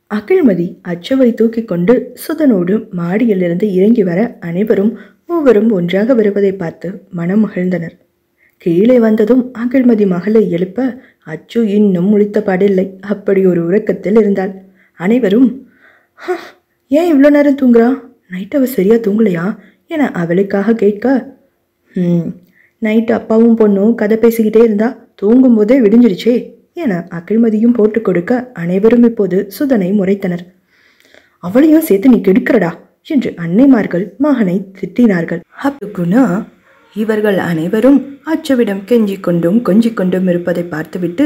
அகிழ்மதி அச்சுவை தூக்கி கொண்டு சுதனோடு மாடியிலிருந்து இறங்கி வர அனைவரும் மூவரும் ஒன்றாக வருவதை பார்த்து மனம் மகிழ்ந்தனர் கீழே வந்ததும் அகிழ்மதி மகளை எழுப்ப அச்சு இன்னும் முழித்த பாடில்லை அப்படி ஒரு உறக்கத்தில் இருந்தாள் அனைவரும் "ஹ, ஏன் இவ்வளோ நேரம் தூங்குறா நைட் அவ சரியா தூங்கலையா என அவளுக்காக கேட்க ம் நைட்டு அப்பாவும் பொண்ணும் கதை பேசிக்கிட்டே இருந்தா தூங்கும்போதே விடிஞ்சிடுச்சே என அகிழ்மதியும் போட்டு கொடுக்க அனைவரும் இப்போது சுதனை முறைத்தனர் அவளையும் சேர்த்து நீ கெடுக்கிறடா என்று அன்னைமார்கள் மகனை திட்டினார்கள் அப்பகுனா இவர்கள் அனைவரும் அச்சுவிடம் கெஞ்சிக் கொண்டும் கொஞ்சிக் கொண்டும் இருப்பதை பார்த்துவிட்டு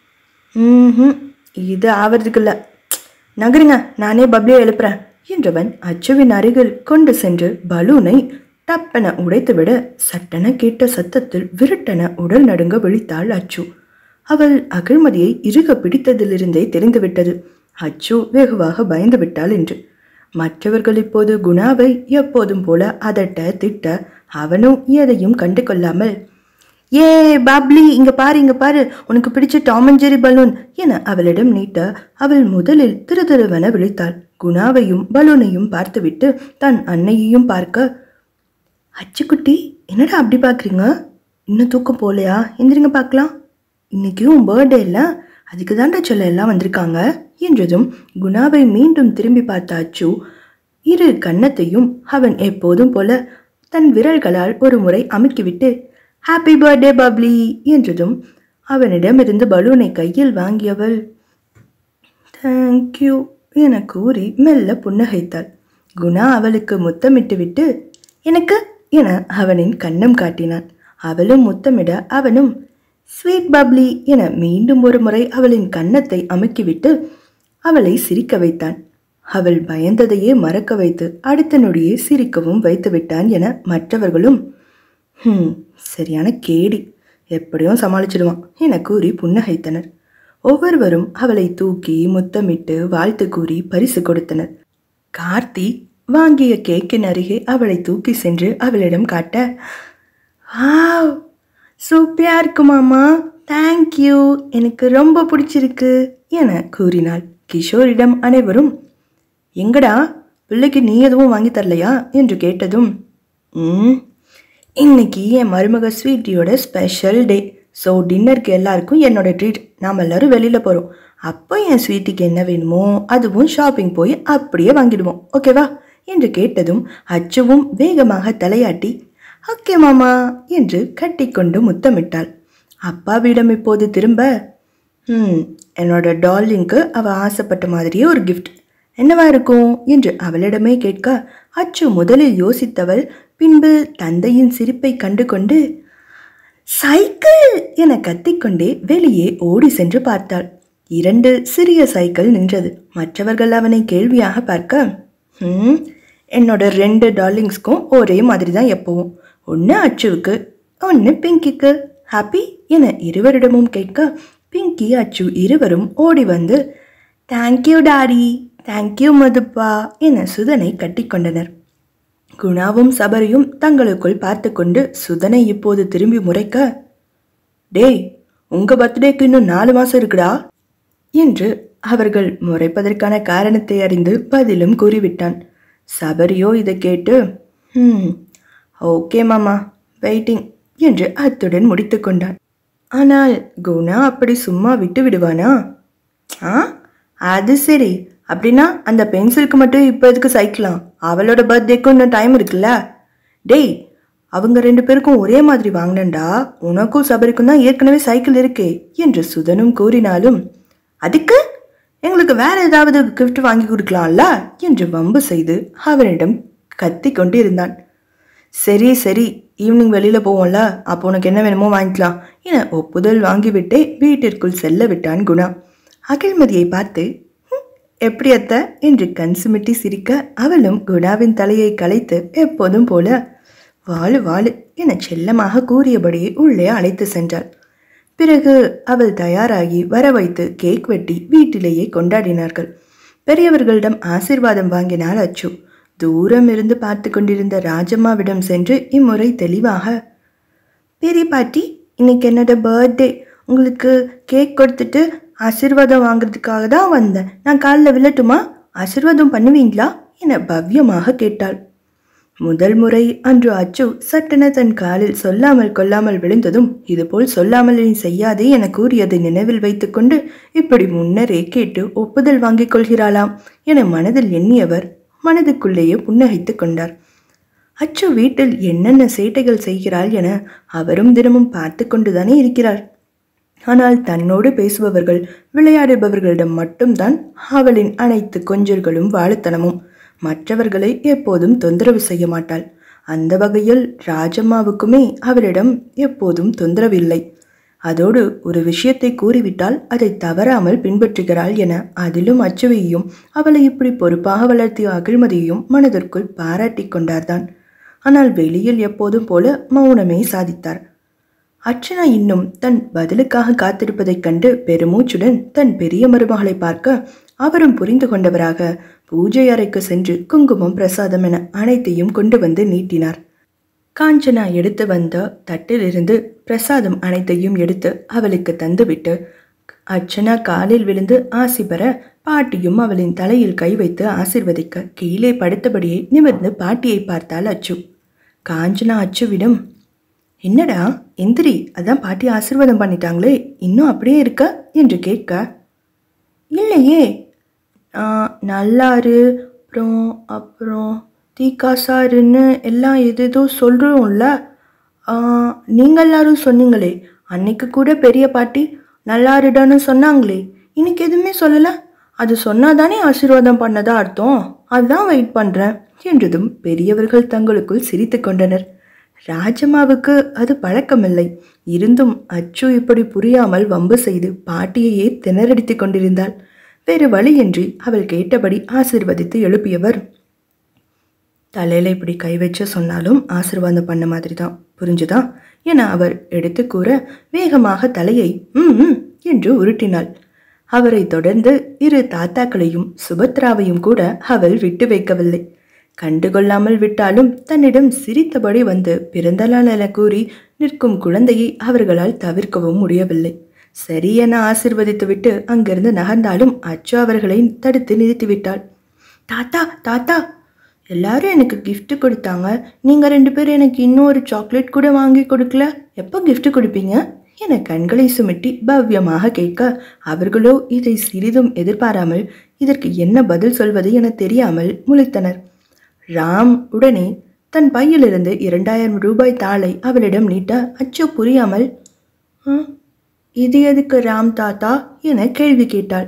ம் இது ஆவறதுக்கு நகருங்க நானே பப்ளியை எழுப்புறேன் என்றவன் அச்சுவின் அருகில் கொண்டு சென்று பலூனை டப்பென உடைத்துவிட சட்டென கேட்ட சத்தத்தில் விருட்டென உடல் நடுங்க விழித்தாள் அச்சு அவள் அகழ்மதியை இறுக பிடித்ததிலிருந்தே தெரிந்துவிட்டது அச்சு வெகுவாக பயந்து விட்டாள் என்று மற்றவர்கள் இப்போது குணாவை எப்போதும் போல அதட்ட திட்ட அவனும் எதையும் கண்டு கொள்ளாமல் ஏ பாப்லி இங்க பாரு இங்க பாரு உனக்கு பிடிச்ச டாம் அண்ட் ஜெரி பலூன் என அவளிடம் நீட்ட அவள் முதலில் திரு திருவென விழித்தாள் குணாவையும் பலூனையும் பார்த்துவிட்டு தன் அன்னையையும் பார்க்க அச்சுக்குட்டி என்னடா அப்படி பார்க்குறீங்க இன்னும் தூக்கம் போகலையா எந்திரிங்க பார்க்கலாம் இன்னைக்கு உன் பர்த்டே இல்லை அதுக்கு தாண்டா சொல்ல எல்லாம் வந்திருக்காங்க என்றதும் குணாவை மீண்டும் திரும்பி பார்த்த அச்சு இரு கன்னத்தையும் அவன் எப்போதும் போல தன் விரல்களால் ஒரு முறை அமுக்கிவிட்டு ஹாப்பி பர்த்டே பப்ளி என்றதும் அவனிடமிருந்து பலூனை கையில் வாங்கியவள் தேங்க்யூ என கூறி மெல்ல புன்னகைத்தாள் குணா அவளுக்கு முத்தமிட்டு விட்டு எனக்கு என அவனின் கன்னம் காட்டினான் அவளும் முத்தமிட அவனும் ஸ்வீட் பப்ளி என மீண்டும் ஒரு முறை அவளின் கன்னத்தை அமுக்கிவிட்டு அவளை சிரிக்க வைத்தான் அவள் பயந்ததையே மறக்க வைத்து அடுத்த நொடியே சிரிக்கவும் வைத்து விட்டான் என மற்றவர்களும் ஹம் சரியான கேடி எப்படியும் சமாளிச்சிடுவான் என கூறி புன்னகைத்தனர் ஒவ்வொருவரும் அவளை தூக்கி முத்தமிட்டு வாழ்த்து கூறி பரிசு கொடுத்தனர் கார்த்தி வாங்கிய கேக்கின் அருகே அவளை தூக்கி சென்று அவளிடம் காட்ட வாவ் சூப்பரா இருக்கு மாமா தேங்க்யூ எனக்கு ரொம்ப பிடிச்சிருக்கு என கூறினாள் கிஷோரிடம் அனைவரும் எங்கடா பிள்ளைக்கு நீ எதுவும் வாங்கி தரலையா என்று கேட்டதும் ம் இன்னைக்கு என் மருமக ஸ்வீட்டியோட ஸ்பெஷல் டே ஸோ டின்னருக்கு எல்லாருக்கும் என்னோட ட்ரீட் நாம் எல்லாரும் வெளியில் போகிறோம் அப்போ என் ஸ்வீட்டிக்கு என்ன வேணுமோ அதுவும் ஷாப்பிங் போய் அப்படியே வாங்கிடுவோம் ஓகேவா என்று கேட்டதும் அச்சுவும் வேகமாக தலையாட்டி ஓகே மாமா என்று கட்டிக்கொண்டு முத்தமிட்டாள் அப்பாவிடம் இப்போது திரும்ப ம் என்னோட டார்லிங்க்கு அவள் ஆசைப்பட்ட மாதிரியே ஒரு கிஃப்ட் என்னவா இருக்கும் என்று அவளிடமே கேட்க அச்சு முதலில் யோசித்தவள் பின்பு தந்தையின் சிரிப்பை கண்டு கொண்டு சைக்கிள் என கத்திக்கொண்டே வெளியே ஓடி சென்று பார்த்தாள் இரண்டு சிறிய சைக்கிள் நின்றது மற்றவர்கள் அவனை கேள்வியாக பார்க்க "ம், என்னோட ரெண்டு டார்லிங்ஸ்க்கும் ஒரே மாதிரி தான் எப்பவும் ஒன்று அச்சுவுக்கு ஒன்று பிங்கிக்கு ஹாப்பி என இருவரிடமும் கேட்க பிங்கி அச்சு இருவரும் ஓடி வந்து தேங்க்யூ டாடி தேங்க்யூ மதுப்பா என சுதனை கட்டிக்கொண்டனர் குணாவும் சபரியும் தங்களுக்குள் பார்த்து கொண்டு சுதனை இப்போது திரும்பி முறைக்க டேய் உங்க பர்த்டேக்கு இன்னும் நாலு மாசம் இருக்குடா என்று அவர்கள் முறைப்பதற்கான காரணத்தை அறிந்து பதிலும் கூறிவிட்டான் சபரியோ இதை கேட்டு ம் ஓகே மாமா வெயிட்டிங் என்று அத்துடன் முடித்து கொண்டான் ஆனால் குணா அப்படி சும்மா விட்டு விடுவானா ஆ அது சரி அப்படின்னா அந்த பென்சிலுக்கு மட்டும் இப்போ எதுக்கு சைக்கிளாம் அவளோட பர்த்டேக்கும் இன்னும் டைம் இருக்குல்ல டேய் அவங்க ரெண்டு பேருக்கும் ஒரே மாதிரி வாங்கினண்டா உனக்கும் சபரிக்கும் தான் ஏற்கனவே சைக்கிள் இருக்கே என்று சுதனும் கூறினாலும் அதுக்கு எங்களுக்கு வேற ஏதாவது கிஃப்ட் வாங்கி கொடுக்கலாம்ல என்று வம்பு செய்து அவனிடம் கத்தி கொண்டு இருந்தான் சரி சரி ஈவினிங் வெளியில் போவோம்ல அப்போ உனக்கு என்ன வேணுமோ வாங்கிக்கலாம் என ஒப்புதல் வாங்கிவிட்டே வீட்டிற்குள் செல்ல விட்டான் குணா அகிழ்மதியை பார்த்து "ஹம், எப்படி அத்த என்று கண் சிமிட்டி சிரிக்க அவளும் குணாவின் தலையை கலைத்து எப்போதும் போல வாழு வாழு என செல்லமாக கூறியபடியே உள்ளே அழைத்து சென்றாள் பிறகு அவள் தயாராகி வர வைத்து கேக் வெட்டி வீட்டிலேயே கொண்டாடினார்கள் பெரியவர்களிடம் ஆசீர்வாதம் வாங்கினாள் அச்சு தூரம் இருந்து பார்த்து கொண்டிருந்த ராஜம்மாவிடம் சென்று இம்முறை தெளிவாக பெரிய பாட்டி இன்னைக்கு என்னோட பர்த்டே உங்களுக்கு கேக் கொடுத்துட்டு ஆசீர்வாதம் வாங்குறதுக்காக தான் வந்தேன் நான் காலில் விழட்டுமா ஆசீர்வாதம் பண்ணுவீங்களா என பவ்யமாக கேட்டாள் முதல் முறை அன்று அச்சு சட்டென தன் காலில் சொல்லாமல் கொள்ளாமல் விழுந்ததும் இதுபோல் சொல்லாமல் நீ செய்யாதே என கூறியதை நினைவில் வைத்துக்கொண்டு இப்படி முன்னரே கேட்டு ஒப்புதல் வாங்கிக் கொள்கிறாளாம் என மனதில் எண்ணியவர் மனதுக்குள்ளேயே புன்னகைத்துக் கொண்டார் அச்சு வீட்டில் என்னென்ன சேட்டைகள் செய்கிறாள் என அவரும் தினமும் பார்த்து கொண்டுதானே இருக்கிறார் ஆனால் தன்னோடு பேசுபவர்கள் விளையாடுபவர்களிடம் மட்டும்தான் அவளின் அனைத்து கொஞ்சல்களும் வாழுத்தனமும் மற்றவர்களை எப்போதும் தொந்தரவு செய்ய மாட்டாள் அந்த வகையில் ராஜம்மாவுக்குமே அவளிடம் எப்போதும் தொந்தரவில்லை அதோடு ஒரு விஷயத்தை கூறிவிட்டால் அதை தவறாமல் பின்பற்றுகிறாள் என அதிலும் அச்சுவையும் அவளை இப்படி பொறுப்பாக வளர்த்திய அகிழ்மதியையும் மனதிற்குள் பாராட்டிக் கொண்டார்தான் ஆனால் வெளியில் எப்போதும் போல மௌனமே சாதித்தார் அர்ச்சனா இன்னும் தன் பதிலுக்காக காத்திருப்பதைக் கண்டு பெருமூச்சுடன் தன் பெரிய மருமகளை பார்க்க அவரும் புரிந்து கொண்டவராக பூஜை அறைக்கு சென்று குங்குமம் பிரசாதம் என அனைத்தையும் கொண்டு வந்து நீட்டினார் காஞ்சனா எடுத்து வந்த தட்டிலிருந்து பிரசாதம் அனைத்தையும் எடுத்து அவளுக்கு தந்துவிட்டு அர்ச்சனா காலில் விழுந்து ஆசி பெற பாட்டியும் அவளின் தலையில் கை வைத்து ஆசிர்வதிக்க கீழே படுத்தபடியே நிமிர்ந்து பாட்டியை பார்த்தாள் அச்சு காஞ்சனா அச்சுவிடம் என்னடா எந்திரி அதான் பாட்டி ஆசீர்வாதம் பண்ணிட்டாங்களே இன்னும் அப்படியே இருக்க என்று கேட்க இல்லையே ஆ, நல்லாரு அப்புறம் அப்புறம் தீக்காசாருன்னு எல்லாம் எதேதோ சொல்கிறோம்ல நீங்கள் எல்லாரும் சொன்னீங்களே அன்னைக்கு கூட பெரிய பாட்டி நல்லாருடான்னு சொன்னாங்களே இன்னைக்கு எதுவுமே சொல்லலை அது சொன்னாதானே ஆசீர்வாதம் பண்ணதா அர்த்தம் அதான் வெயிட் பண்ணுறேன் என்றதும் பெரியவர்கள் தங்களுக்குள் சிரித்து கொண்டனர் ராஜம்மாவுக்கு அது பழக்கமில்லை இருந்தும் அச்சு இப்படி புரியாமல் வம்பு செய்து பாட்டியையே திணறடித்துக் கொண்டிருந்தாள் வேறு வழியின்றி அவள் கேட்டபடி ஆசிர்வதித்து எழுப்பியவர் தலையில இப்படி கை வச்சு சொன்னாலும் ஆசீர்வாதம் பண்ண மாதிரி தான் புரிஞ்சுதா என அவர் எடுத்து கூற வேகமாக தலையை ம் ம் என்று உருட்டினாள் அவரை தொடர்ந்து இரு தாத்தாக்களையும் சுபத்ராவையும் கூட அவள் விட்டு வைக்கவில்லை கண்டுகொள்ளாமல் விட்டாலும் தன்னிடம் சிரித்தபடி வந்து பிறந்தநாள் என கூறி நிற்கும் குழந்தையை அவர்களால் தவிர்க்கவும் முடியவில்லை சரி என ஆசிர்வதித்துவிட்டு அங்கிருந்து நகர்ந்தாலும் அச்சு அவர்களை தடுத்து நிறுத்திவிட்டாள் தாத்தா தாத்தா எல்லாரும் எனக்கு gift கொடுத்தாங்க நீங்கள் ரெண்டு பேரும் எனக்கு இன்னும் ஒரு சாக்லேட் கூட வாங்கி கொடுக்கல எப்போ gift கொடுப்பீங்க என கண்களை சுமிட்டி பவ்யமாக கேட்க அவர்களோ இதை சிறிதும் எதிர்பாராமல் இதற்கு என்ன பதில் சொல்வது என தெரியாமல் முழித்தனர் ராம் உடனே தன் பையிலிருந்து இரண்டாயிரம் ரூபாய் தாளை அவளிடம் நீட்ட அச்சு புரியாமல் "ம், இது எதுக்கு ராம் தாத்தா என கேள்வி கேட்டாள்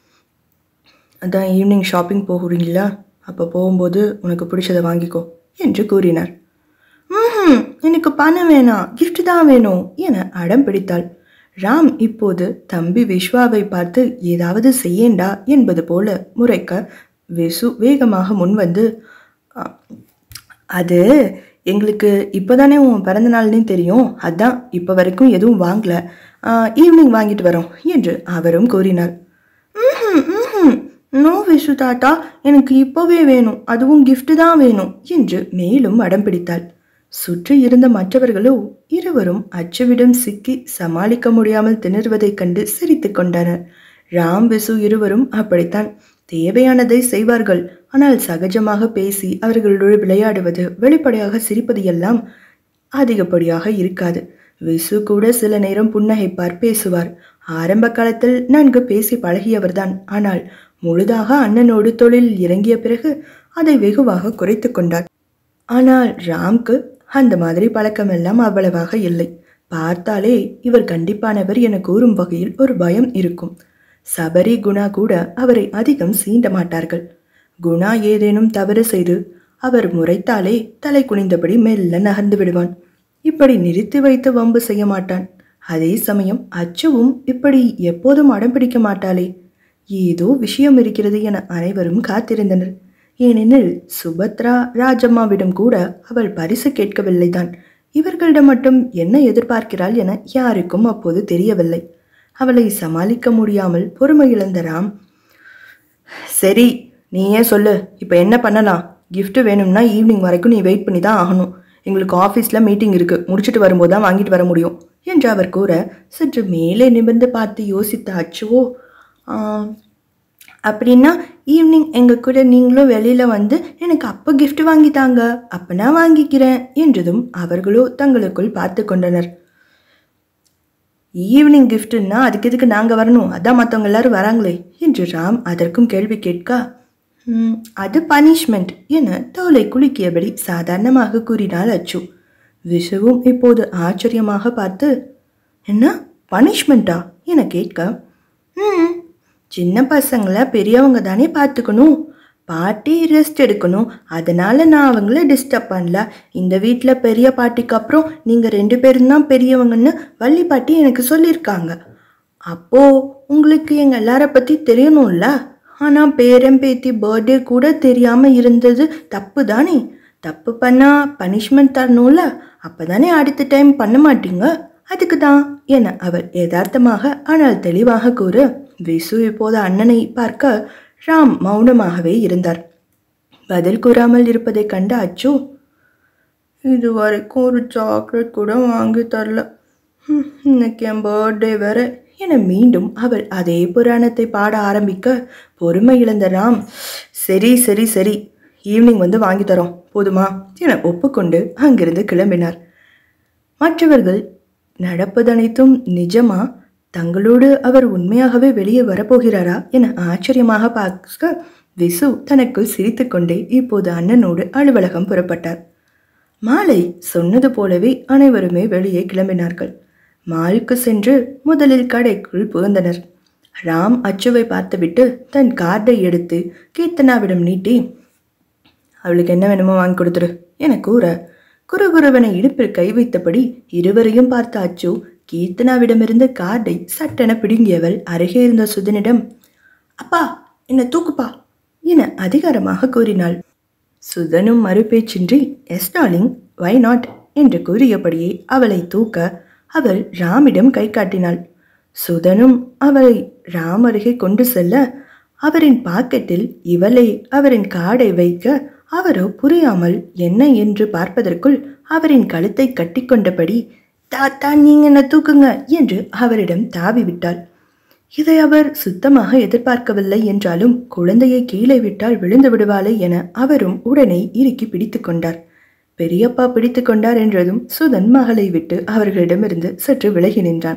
அதான் ஈவினிங் ஷாப்பிங் போகிறீங்களா அப்போ போகும்போது உனக்கு பிடிச்சதை வாங்கிக்கோ என்று கூறினார் ம் எனக்கு பணம் வேணாம் gift தான் வேணும் என அடம் பிடித்தாள் ராம் இப்போது தம்பி விஸ்வாவை பார்த்து ஏதாவது செய்யேண்டா என்பது போல முறைக்க விசு வேகமாக முன்வந்து "அ, அது எங்களுக்கு இப்போதானே உன் பிறந்த நாள்னே தெரியும் அதான் இப்போ வரைக்கும் எதுவும் வாங்கல ஈவினிங் வாங்கிட்டு வரோம் என்று அவரும் கூறினார் "ம்ஹும், ம்ஹும். நோ விசு தாத்தா எனக்கு இப்போவே வேணும் அதுவும் gift தான் வேணும் என்று மேலும் அடம் பிடித்தாள் சுற்றி இருந்த மற்றவர்களோ இருவரும் அச்சுவிடம் சிக்கி சமாளிக்க முடியாமல் திணறுவதைக் கண்டு சிரித்துக் கொண்டனர் ராம் விசு இருவரும் அப்படித்தான் தேவையானதை செய்வார்கள் ஆனால் சகஜமாக பேசி அவர்களோடு விளையாடுவது வெளிப்படையாக சிரிப்பது எல்லாம் அதிகப்படியாக இருக்காது விசு கூட சில நேரம் புன்னகைப்பார் பேசுவார் ஆரம்ப காலத்தில் நன்கு பேசி பழகியவர்தான் ஆனால் முழுதாக அண்ணனோடு தொழிலில் இறங்கிய பிறகு அதை வெகுவாக குறைத்து கொண்டார் ஆனால் ராம்க்கு அந்த மாதிரி பழக்கமெல்லாம் அவ்வளவாக இல்லை பார்த்தாலே இவர் கண்டிப்பானவர் என கூறும் வகையில் ஒரு பயம் இருக்கும் சபரி குணா கூட அவரை அதிகம் சீண்ட மாட்டார்கள் குணா ஏதேனும் தவறு செய்து அவர் முறைத்தாலே தலை குனிந்தபடி மெல்ல நகர்ந்து விடுவான் இப்படி நிறுத்தி வைத்து வம்பு செய்ய மாட்டான் அதே சமயம் அச்சுவும் இப்படி எப்போதும் அடம் பிடிக்க மாட்டாளே ஏதோ விஷயம் இருக்கிறது என அனைவரும் காத்திருந்தனர் ஏனெனில் சுபத்ரா ராஜம்மாவிடம் கூட அவள் பரிசு கேட்கவில்லைதான் இவர்களிடம் மட்டும் என்ன எதிர்பார்க்கிறாள் என யாருக்கும் அப்போது தெரியவில்லை அவளை சமாளிக்க முடியாமல் பொறுமை இழந்த ராம் சரி நீயே சொல்லு இப்போ என்ன பண்ணலாம் gift வேணும்னா ஈவினிங் வரைக்கும் நீ வெயிட் பண்ணி தான் ஆகணும் எங்களுக்கு ஆஃபீஸில் மீட்டிங் இருக்கு முடிச்சிட்டு வரும்போது தான் வாங்கிட்டு வர முடியும் என்று அவர் கூற சற்று மேலே நிமிர்ந்து பார்த்து யோசித்த அச்சுவோ அப்படின்னா ஈவினிங் எங்கள் கூட நீங்களும் வெளியில் வந்து எனக்கு அப்போ gift வாங்கி தாங்க அப்போ நான் வாங்கிக்கிறேன் என்றதும் அவர்களோ தங்களுக்குள் பார்த்து கொண்டனர் ஈவினிங் கிஃப்ட்டுன்னா அதுக்கு எதுக்கு நாங்கள் வரணும் அதான் மற்றவங்க எல்லாரும் வராங்களே என்று ராம் அதற்கும் கேள்வி கேட்க "ம், அது பனிஷ்மெண்ட் என தோலை குலுக்கியபடி சாதாரணமாக கூறினாள் அச்சு விஷுவும் இப்போது ஆச்சரியமாக பார்த்து என்ன பனிஷ்மெண்ட்டா என கேட்க ம் சின்ன பசங்களை பெரியவங்க தானே பார்த்துக்கணும் பாட்டி ரெஸ்ட் எடுக்கணும் அதனால நான் அவங்கள டிஸ்டர்ப் பண்ணல இந்த வீட்டில் பெரிய பாட்டிக்கு அப்புறம் நீங்கள் ரெண்டு பேரும் தான் பெரியவங்கன்னு வள்ளி பாட்டி எனக்கு சொல்லியிருக்காங்க அப்போ உங்களுக்கு எங்கள் எல்லார பற்றி தெரியணும்ல ஆனால் பேரன் பேத்தி பர்த்டே கூட தெரியாமல் இருந்தது தப்பு தானே தப்பு பண்ணால் பனிஷ்மெண்ட் தரணும்ல அப்போ தானே அடுத்த டைம் பண்ண மாட்டீங்க அதுக்கு தான் என அவர் யதார்த்தமாக ஆனால் தெளிவாக கூற விசு இப்போது அண்ணனை பார்க்க ராம் மௌனமாகவே இருந்தார் பதில் கூறாமல் இருப்பதைக் கண்ட அச்சு இது வரைக்கும் ஒரு சாக்லேட் கூட வாங்கி தரல ஹம், இன்னைக்கு என் பர்த்டே வேற என மீண்டும் அவள் அதே புராணத்தை பாட ஆரம்பிக்க பொறுமை இழந்த ராம் சரி சரி சரி ஈவினிங் வந்து வாங்கி தரோம் போதுமா என ஒப்புக்கொண்டு அங்கிருந்து கிளம்பினார் மற்றவர்கள் நடப்பதனைத்தும் நிஜமா தங்களோடு அவர் உண்மையாகவே வெளியே வரப்போகிறாரா என ஆச்சரியமாக பார்க்க விசு தனக்குள் சிரித்துக்கொண்டே இப்போது அண்ணனோடு அலுவலகம் புறப்பட்டார் மாலை சொன்னது போலவே அனைவருமே வெளியே கிளம்பினார்கள் மாலுக்கு சென்று முதலில் கடைக்குள் புகுந்தனர் ராம் அச்சுவை பார்த்துவிட்டு தன் கார்டை எடுத்து கீர்த்தனாவிடம் நீட்டி அவளுக்கு என்ன வேணுமோ வாங்கி கொடுத்துரு என கூற குருகுருவனை இடுப்பில் கை வைத்தபடி இருவரையும் பார்த்த அச்சு கீர்த்தனாவிடமிருந்து கார்டை சட்டென பிடுங்கியவள் அருகே இருந்த சுதனிடம் அப்பா என்ன தூக்குப்பா என அதிகாரமாக கூறினாள் சுதனும் மறுபேச்சின்றி எஸ் டார்லிங் வை நாட் என்று கூறியபடியே அவளை தூக்க அவள் ராமிடம் கை காட்டினாள் சுதனும் அவளை ராம் அருகே கொண்டு செல்ல அவரின் பாக்கெட்டில் இவளை அவரின் காடை வைக்க அவரோ புரியாமல் என்ன என்று பார்ப்பதற்குள் அவரின் கழுத்தை கட்டிக்கொண்டபடி தாத்தா நீங்க என்ன தூக்குங்க என்று அவரிடம் தாவி விட்டாள் இதை அவர் சுத்தமாக எதிர்பார்க்கவில்லை என்றாலும் குழந்தையை கீழே விட்டால் விழுந்து விடுவாளே என அவரும் உடனே இறுக்கி பிடித்து கொண்டார் பெரியப்பா பிடித்து கொண்டார் என்றதும் சுதன் மகளை விட்டு அவர்களிடமிருந்து சற்று விலகி நின்றான்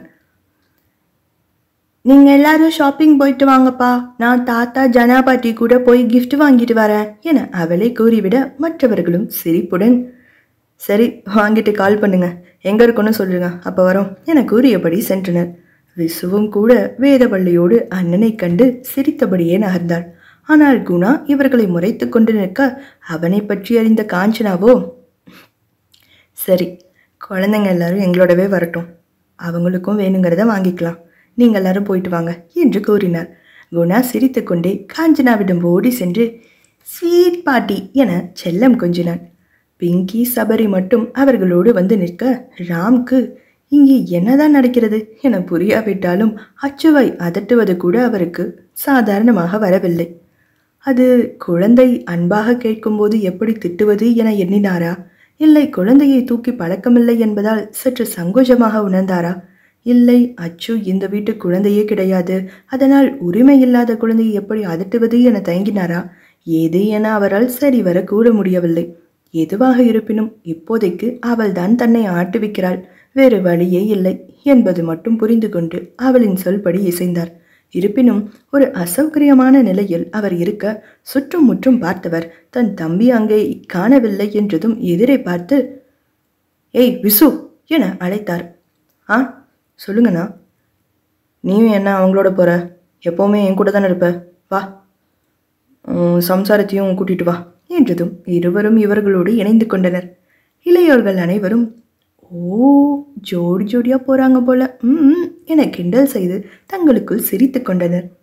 நீங்க எல்லாரும் ஷாப்பிங் போயிட்டு வாங்கப்பா நான் தாத்தா ஜனா பாட்டி கூட போய் gift வாங்கிட்டு வரேன் என அவளை கூறிவிட மற்றவர்களும் சிரிப்புடன் சரி வாங்கிட்டு கால் பண்ணுங்க எங்க இருக்குன்னு சொல்லுங்க அப்ப வரோம் என கூறியபடி சென்றனர் விசுவும் கூட வேதவள்ளியோடு அண்ணனை கண்டு சிரித்தபடியே நகர்ந்தாள் ஆனால் குணா இவர்களை முறைத்து கொண்டு நிற்க அவனை பற்றி அறிந்த காஞ்சனாவோ சரி குழந்தைங்க எல்லாரும் எங்களோடவே வரட்டும் அவங்களுக்கும் வேணுங்கிறத வாங்கிக்கலாம் நீங்கள் எல்லாரும் போயிட்டு வாங்க என்று கூறினார் குணா சிரித்துக்கொண்டே காஞ்சனாவிடம் ஓடி சென்று ஸ்வீட் பாட்டி என செல்லம் கொஞ்சினான் பிங்கி சபரி மட்டும் அவர்களோடு வந்து நிற்க ராம்க்கு இங்கே என்னதான் நடக்கிறது என புரியாவிட்டாலும் அச்சுவை அதட்டுவது கூட அவருக்கு சாதாரணமாக வரவில்லை அது குழந்தை அன்பாக கேட்கும்போது எப்படி திட்டுவது என எண்ணினாரா இல்லை குழந்தையை தூக்கி பழக்கமில்லை என்பதால் சற்று சங்கோஜமாக உணர்ந்தாரா இல்லை அச்சு இந்த வீட்டு குழந்தையே கிடையாது அதனால் உரிமை இல்லாத குழந்தையை எப்படி அதட்டுவது என தயங்கினாரா ஏது என அவரால் சரிவர கூற முடியவில்லை எதுவாக இருப்பினும் இப்போதைக்கு அவள்தான் தன்னை ஆட்டுவிக்கிறாள் வேறு வழியே இல்லை என்பது மட்டும் புரிந்து கொண்டு அவளின் சொல்படி இசைந்தார் இருப்பினும் ஒரு அசௌகரியமான நிலையில் அவர் இருக்க சுற்றும் முற்றும் பார்த்தவர் தன் தம்பி அங்கே காணவில்லை என்றதும் எதிரே பார்த்து ஏய் விசு என அழைத்தார் ஆ சொல்லுங்கண்ணா நீயும் என்ன அவங்களோட போற எப்போவுமே என் கூட தானே இருப்ப வா உன் சம்சாரத்தையும் கூட்டிட்டு வா என்றதும் இருவரும் இவர்களோடு இணைந்து கொண்டனர் இளையோர்கள் அனைவரும் ஓ ஜோடி ஜோடியா போறாங்க போல ம் என கிண்டல் செய்து தங்களுக்குள் சிரித்து கொண்டனர்